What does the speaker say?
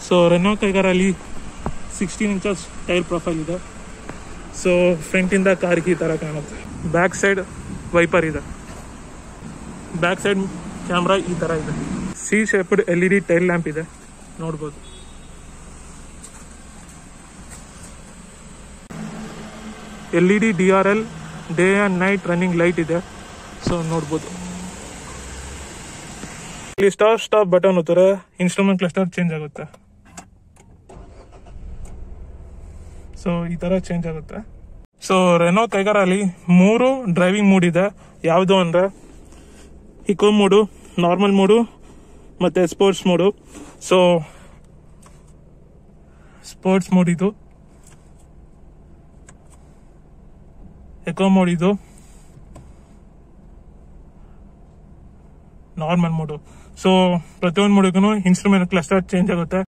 so Renault ಕೈಗಾರಲ್ಲಿ sixteen inches tyre profile ಇದೆ so ಫ್ರಂಟಿಂದ ಕಾರ್ಗೆ ಈ ಥರ ಕಾಣುತ್ತೆ ಬ್ಯಾಕ್ ಸೈಡ್ ವೈಪರ್ ಇದೆ ಬ್ಯಾಕ್ ಸೈಡ್ ಕ್ಯಾಮ್ರಾ ಈ ಥರ ಇದೆ C shaped L E D tail lamp ಇದೆ ನೋಡ್ಬೋದು L E D D R L day and night running light ಇದೆ ಸೊ ನೋಡ್ಬೋದು ಇಲ್ಲಿ ಸ್ಟಾಪ್ ಸ್ಟಾಪ್ ಬಟನ್ ಒತ್ತಾರೆ ಇನ್ಸ್ಟ್ರೂಮೆಂಟ್ ಕ್ಲಸ್ಟರ್ ಚೇಂಜ್ ಆಗುತ್ತೆ ಸೊ ಈ ತರ ಚೇಂಜ್ ಆಗುತ್ತೆ ಸೊ ರೆನೋ ಕೈಗಾರಲ್ಲಿ ಮೂರು ಡ್ರೈವಿಂಗ್ ಮೂಡ್ ಇದೆ ಯಾವುದು ಅಂದ್ರೆ ಇಕೋ ಮೂಡು ನಾರ್ಮಲ್ ಮೂಡು ಮತ್ತೆ sports mode so sports mode ಇದು ಎಕೋ ಮೋಡ್ ಇದು ನಾರ್ಮಲ್ ಮೋಡು ಸೊ ಪ್ರತಿಯೊಂದು ಮೋಡಿಗೂ ಇನ್ಸ್ಟ್ರೂಮೆಂಟ್ ಕ್ಲಸ್ಟರ್ ಚೇಂಜ್ ಆಗುತ್ತೆ